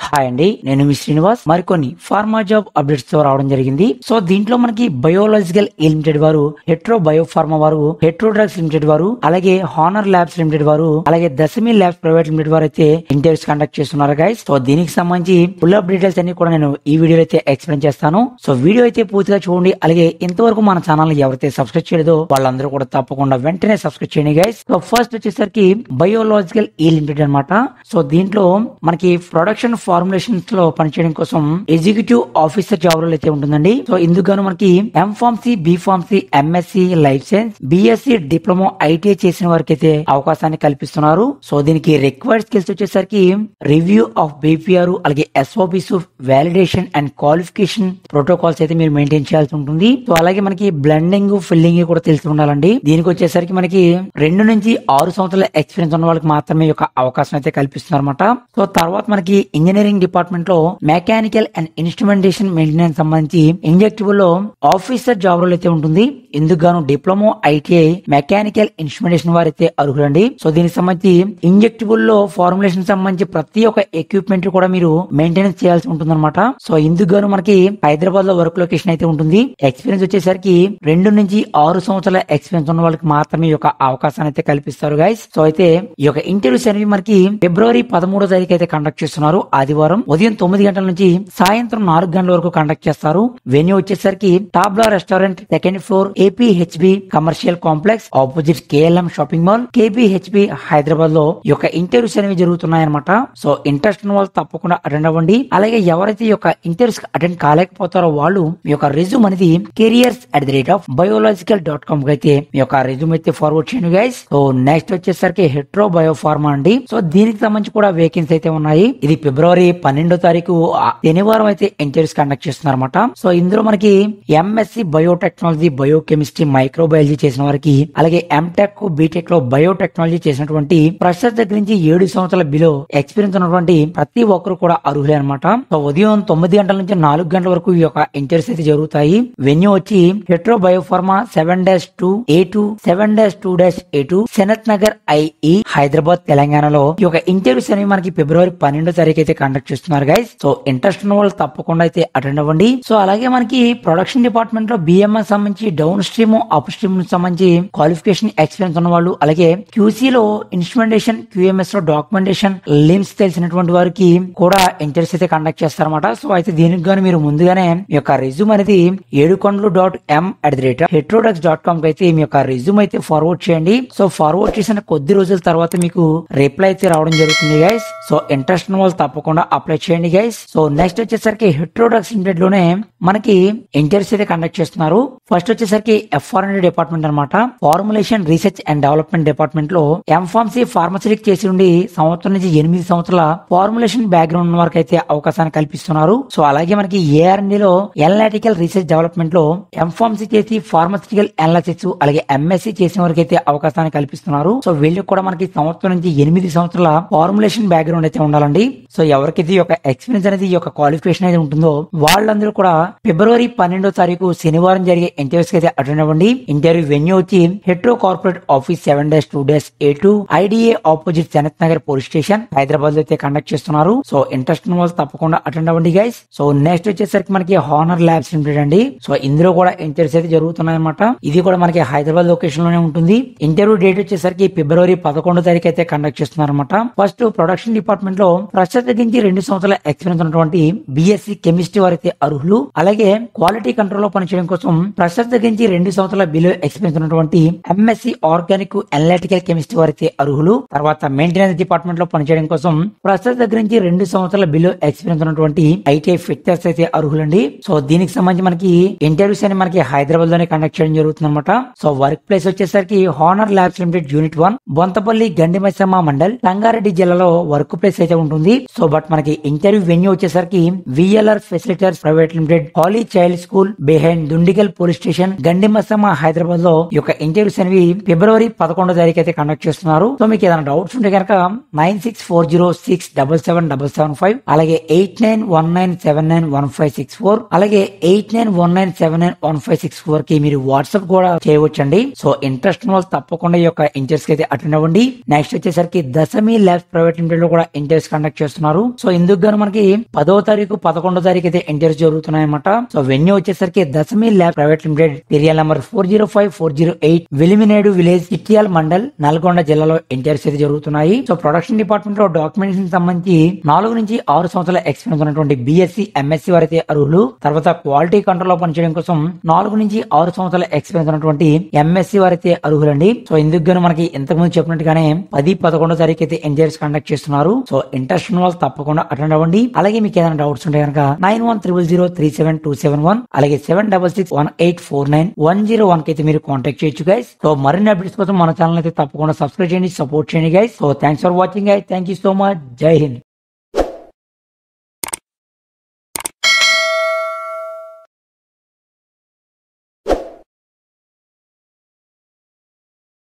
hi అండి నేను మీ శ్రీనివాస్ మరికొన్ని ఫార్మా జాబ్ అప్డేట్స్ తో రావడం జరిగింది సో దీంట్లో మనకి బయోలాజికల్ లిమిటెడ్ వారు హెట్రో బయో ఫార్మా వారు హెట్రో డ్రగ్స్ లిమిటెడ్ వారు అలాగే హానర్ ల్యాబ్స్ లిమిటెడ్ వారు అలాగే దశమి ల్యాబ్స్ ప్రైవేట్ లిమిటెడ్ వారు అయితే ఇంటర్వ్యూస్ కండక్ట్ చేస్తున్నారు గైస్ సో దీనికి సంబంధించి ఫుల్ అప్ డీటెయిల్స్ అన్ని కూడా నేను ఈ వీడియో అయితే ఎక్స్ప్లెయిన్ చేస్తాను సో వీడియో అయితే పూర్తిగా చూడండి అలాగే ఇంతవరకు మన ఛానల్ ఎవరైతే సబ్స్క్రైబ్ చేయలేదో వాళ్ళందరూ కూడా తప్పకుండా వెంటనే సబ్స్క్రైబ్ చేయండి గైస్ సో ఫస్ట్ వచ్చేసరికి బయోలాజికల్ ఈ లిమిటెడ్ అనమాట సో దీంట్లో మనకి ప్రొడక్షన్ ఫార్ములేషన్స్ లో పనిచేయడం కోసం ఎగ్జిక్యూటివ్ ఆఫీసర్ జాబ్ రోల్ అయితే ఉంటుందండి సో ఇందుకు గాను మనకి M pharmacy B pharmacy MSc life science BSc diploma ITI చేసిన వారికి అయితే అవకాశాన్ని కల్పిస్తున్నారు సో దీనికి రిక్వైర్డ్ స్కిల్స్ వచ్చేసరికి రివ్యూ ఆఫ్ బీపీఆర్ అలాగే SOPs validation and qualification protocols అయితే మీరు మెయింటైన్ చేయాల్సి ఉంటుంది సో అలాగే మనకి బ్లెండింగ్ ఫిల్లింగ్ కూడా తెలిసి ఉండాలండి దీనికి వచ్చేసరికి మనకి రెండు నుంచి ఆరు సంవత్సరాల ఎక్స్పీరియన్స్ ఉన్న వాళ్ళకి మాత్రమే ఈ యొక్క అవకాశం అయితే కల్పిస్తున్నారు అనమాట సో తర్వాత మనకి ఇంజనీరింగ్ డిపార్ట్మెంట్ లో మెకానికల్ అండ్ ఇన్స్ట్రుమెంటేషన్ మెయింటెనెన్స్ సంబంధించి ఇంజెక్టిబుల్ లో ఆఫీసర్ జాబ్ రోల్ అయితే ఉంటుంది ఇందుకు గాను డిప్లొమా ఐటీఐ మెకానికల్ ఇన్స్ట్రుమెంటేషన్ వారైతే అర్హులండి సో దీనికి సంబంధించి ఇంజెక్టిబుల్ లో ఫార్ములేషన్ సంబంధించి ప్రతి ఒక్క ఎక్విప్మెంట్ కూడా మీరు మెయింటెనెన్స్ చేయాల్సి ఉంటుంది అనమాట సో ఇందుకు గాను మనకి హైదరాబాద్ లో వర్క్ లొకేషన్ అయితే ఉంటుంది ఎక్స్పీరియన్స్ వచ్చేసరికి రెండు నుంచి ఆరు సంవత్సరాల ఎక్స్పీరియన్స్ ఉన్న వాళ్ళకి మాత్రమే ఈ యొక్క అవకాశాన్ని అయితే కల్పిస్తారు గైస్ సో అయితే ఈ యొక్క ఇంటర్వ్యూస్ అనేవి మనకి ఫిబ్రవరి పదమూడో తారీఖు అయితే కండక్ట్ చేస్తున్నారు ఆదివారం ఉదయం తొమ్మిది గంటల నుంచి సాయంత్రం నాలుగు గంటల వరకు కండక్ట్ చేస్తారు వెన్యూ వచ్చేసరికి Tabla restaurant second floor APHB commercial complex opposite KLM shopping mall KPHB Hyderabad లో ఈ యొక్క ఇంటర్వ్యూస్ అనేవి జరుగుతున్నాయన్నమాట సో ఇంట్రెస్ట్ ఉన్న వాళ్ళు తప్పకుండా అటెండ్ అవ్వండి అలాగే ఎవరైతే ఈ యొక్క ఇంటర్వ్యూస్ అటెండ్ కాలేకపోతారో వాళ్ళు మీ యొక్క రెజ్యూమ్ అనేది careers at the rate of biological dot com అయితే మీ యొక్క రెజ్యూమ్ అయితే ఫార్వర్డ్ చేయండి గైస్ సో నెక్స్ట్ వచ్చేసరికి హెట్రో బయో ఫార్మా అండి సో దీనికి సంబంధించి కూడా వేకెన్సీ అయితే ఉన్నాయి ఇది ఫిబ్రవరి పన్నెండో తారీఖు ఆ శనివారం అయితే ఇంటర్వ్యూస్ కండక్ట్ చేస్తున్నారన్నమాట సో ఇందులో మనకి ఎంఎస్సి బయోటెక్నాలజీ బయోకెమిస్ట్రీ మైక్రోబయాలజీ చేసిన వారికి అలాగే ఎంటెక్ బీటెక్ లో బయోటెక్నాలజీ చేసినటువంటి ఫ్రెషర్ దగ్గర నుంచి ఏడు సంవత్సరాల బిలో ఎక్స్పీరియన్స్ ఉన్నటువంటి ప్రతి ఒక్కరు కూడా అర్హులే అనమాట సో ఉదయం తొమ్మిది గంటల నుంచి నాలుగు గంటల వరకు ఈ యొక్క ఇంటర్వ్యూస్ అయితే జరుగుతాయి వెన్యూ వచ్చి Hetero biopharma seven dash two A two seven dash two dash A two Sanath Nagar IE Hyderabad తెలంగాణలో ఈ యొక్క ఇంటర్వ్యూస్ అనేవి మనకి ఫిబ్రవరి పన్నెండో తారీఖు అయితే కండక్ట్ చేస్తున్నారు గైస్ సో ఇంట్రెస్ట్ ఉన్న వాళ్ళు తప్పకుండా అయితే అటెండ్ అవ్వండి సో అలాగే మనకి ప్రొడక్షన్ డిపార్ట్మెంట్ లో బిఎంఎస్ సంబంధించి డౌన్ స్ట్రీమ్ అప్ స్ట్రీమ్ సంబంధించి క్వాలిఫికేషన్ ఎక్స్పీరియన్స్ ఉన్న వాళ్ళు అలాగే క్యూసీ లో ఇన్స్ట్రుమెంటేషన్ క్యూఎంఎస్ లో డాక్యుమెంటేషన్ లిమ్స్ తెలిసినటువంటి వారికి కూడా ఇంటర్వ్యూస్ అయితే కండక్ట్ చేస్తారన్నమాట సో అయితే దీనికి గాను మీరు ముందుగానే మీ యొక్క రెజ్యూమ్ అనేది Yedukondalu dot M at the rate heterodrugs dot com కి అయితే మీ యొక్క రెజ్యూమ్ అయితే ఫార్వర్డ్ చేయండి సో ఫార్వర్డ్ చేసిన కొద్ది రోజుల తర్వాత మీకు రిప్లై అయితే రావడం జరుగుతుంది గైస్ సో ఇంట్రెస్ట్ ఉన్న వాళ్ళు తప్పకుండా అప్లై చేయండి గైస్ సో నెక్స్ట్ వచ్చేసరికి హెట్రోడక్స్ లిమిటెడ్ లోనే మనకి ఇంటర్వ్యూస్ అయితే కండక్ట్ చేస్తున్నారు ఫస్ట్ వచ్చేసరికి ఎఫ్ఆర్ డిపార్ట్మెంట్ అనమాట formulation research and development department లో ఎంఫార్మసీ ఫార్మసిటిక్ చేసి ఉండి సంవత్సరం నుంచి ఎనిమిది సంవత్సరాల ఫార్ములేషన్ బ్యాక్గ్రౌండ్ ఉన్న వారికి అయితే అవకాశాన్ని కల్పిస్తున్నారు సో అలాగే మనకి ఏఆర్ఎండి లో ఎనలాటికల్ రీసెర్చ్ డెవలప్మెంట్ లో ఎంఫార్మసీ చేసి ఫార్మసిటికల్ ఎనాలిసిస్ అలాగే ఎంఎస్సీ చేసిన వారికి అయితే అవకాశాన్ని కల్పిస్తున్నారు సో వీళ్ళకి కూడా మనకి సంవత్సరం నుంచి ఎనిమిది సంవత్సరాల ఫార్ములేషన్ బ్యాక్గ్రౌండ్ అయితే ఉండాలండి సో ఎవరికైతే ఈ యొక్క ఎక్స్పీరియన్స్ అనేది ఈ యొక్క క్వాలిఫికేషన్ అయితే ఉంటుందో వాళ్ళందరూ కూడా ఫిబ్రవరి పన్నెండో తారీఖు శనివారం జరిగే ఇంటర్వ్యూస్ అయితే అటెండ్ అవ్వండి ఇంటర్వ్యూ వెన్యూ వచ్చి Hetero corporate office seven days two days A two IDA opposite Sanath Nagar police station Hyderabad లో అయితే కండక్ట్ చేస్తున్నారు సో ఇంట్రెస్ట్ ఉన్న వాళ్ళు తప్పకుండా అటెండ్ అవ్వండి గైస్ సో నెక్స్ట్ వచ్చేసరికి మనకి హానర్ ల్యాబ్స్ లిమిటెడ్ అండి సో ఇందులో కూడా ఇంటర్వ్యూస్ అయితే జరుగుతున్నాయి అనమాట ఇది కూడా మనకి హైదరాబాద్ లొకేషన్ లోనే ఉంటుంది ఇంటర్వ్యూ డేట్ వచ్చేసరికి ఫిబ్రవరి పదకొండో తారీఖు అయితే కండక్ట్ చేస్తున్నారు అనమాట ఫస్ట్ ప్రొడక్షన్ డిపార్ట్మెంట్ లో ప్రస్తుత నుంచి రెండు సంవత్సరాల ఎక్స్పీరియన్స్ ఉన్నటువంటి బిఎస్సి కెమిస్ట్రీ వారైతే అర్హులు అలాగే క్వాలిటీ కంట్రోల్ లో పనిచేయడం కోసం ప్రస్తుత నుంచి రెండు సంవత్సరాల బిలో ఎక్స్పీరియన్స్ ఉన్నటువంటి ఎంఎస్సి ఆర్గానిక్ అనలిటికల్ కెమిస్ట్రీ వారైతే అర్హులు తర్వాత మెయింటెనెన్స్ డిపార్ట్మెంట్ లో పనిచేయడం కోసం ప్రస్తుత దగ్గర నుంచి రెండు సంవత్సరాల బిలో ఎక్స్పీరియన్స్ ఉన్నటువంటి ఐటీఐ ఫిట్టర్స్ అయితే అర్హులండి సో దీనికి సంబంధించి మనకి ఇంటర్వ్యూస్ అని మనకి హైదరాబాద్ లోనే కండక్ట్ చేయడం జరుగుతుంది అనమాట సో వర్క్ ప్లేస్ వచ్చేసరికి honour labs limited unit one Bonthapalli Gandimaisamma mandal Rangareddy జిల్లాలో వర్క్ ప్లేస్ అయితే ఉంటుంది సో బట్ మనకి ఇంటర్వ్యూ వెన్యూ వచ్చేసరికి VLR facilitators private limited holy child school behind Dundigal police station Gandimaisamma Hyderabad లో ఈ యొక్క ఇంటర్వ్యూస్ అనేవి ఫిబ్రవరి పదకొండో తారీఖు అయితే కండక్ట్ చేస్తున్నారు సో మీకు ఏదైనా డౌట్స్ ఉంటే కనుక nine six four zero six double seven double seven five అలాగే eight nine one nine seven nine one five six four అలాగే eight nine one nine seven nine one five six four కి మీరు WhatsApp కూడా చేయవచ్చండి so interest ఉన్న వాళ్ళు తప్పకుండా ఈ యొక్క ఇంటర్వ్యూస్ కి అయితే అటెండ్ అవ్వండి నెక్స్ట్ వచ్చేసరికి దశమి ల్యాబ్స్ ప్రైవేట్ లిమిటెడ్ లో కూడా ఇంటర్వ్యూస్ కండక్ట్ చేస్తున్నారు సో ఇందుకు గాను మనకి పదో తారీఖు పదకొండో తారీఖు అయితే ఇంటర్వ్యూస్ జరుగుతున్నాయన్నమాట సో వెన్యూ వచ్చేసరికి Dashami lab private limited serial number four zero five four zero eight Vilimineedu village Ityal mandal Nalgonda జిల్లాలో ఇంటర్వ్యూస్ అయితే జరుగుతున్నాయి సో ప్రొడక్షన్ డిపార్ట్మెంట్ లో డాక్యుమెంట్స్ సంబంధించి నాలుగు నుంచి ఆరు సంవత్సరాల ఎక్స్పీరియన్స్ ఉన్నటువంటి బీఎస్సీ ఎంఎస్సీ వారైతే అర్హులు తర్వాత క్వాలిటీ కంట్రోల్ లో పనిచేయడం కోసం నాలుగు నుంచి ఆరు సంవత్సరాల ఎక్స్పీరియన్స్ ఉన్నటువంటి ఎంఎస్సీ వారైతే అర్హులండి సో ఇందుకు గాను మనకి ఇంతకు ముందు చెప్పినట్టుగానే పది పదకొండో తారీఖు అయితే ఇంటర్వ్యూస్ కండక్ట్ చేస్తున్నారు సో ఇంట్రెస్ట్ ఉన్న వాళ్ళు తప్పకుండా అటెండ్ అవ్వండి అలాగే మీకు ఏదైనా డౌట్స్ ఉంటే కనుక nine one triple zero three seven two seven one అలాగే seven double six one eight four nine one zero one కి అయితే మీరు కాంటాక్ట్ చేయొచ్చు గైస్ సో మరిన్ని అప్డేట్స్ కోసం మన ఛానల్ అయితే తప్పకుండా సబ్స్క్రైబ్ చేయండి సపోర్ట్ చేయండి guys so thanks for watching guys thank you so much Jai Hind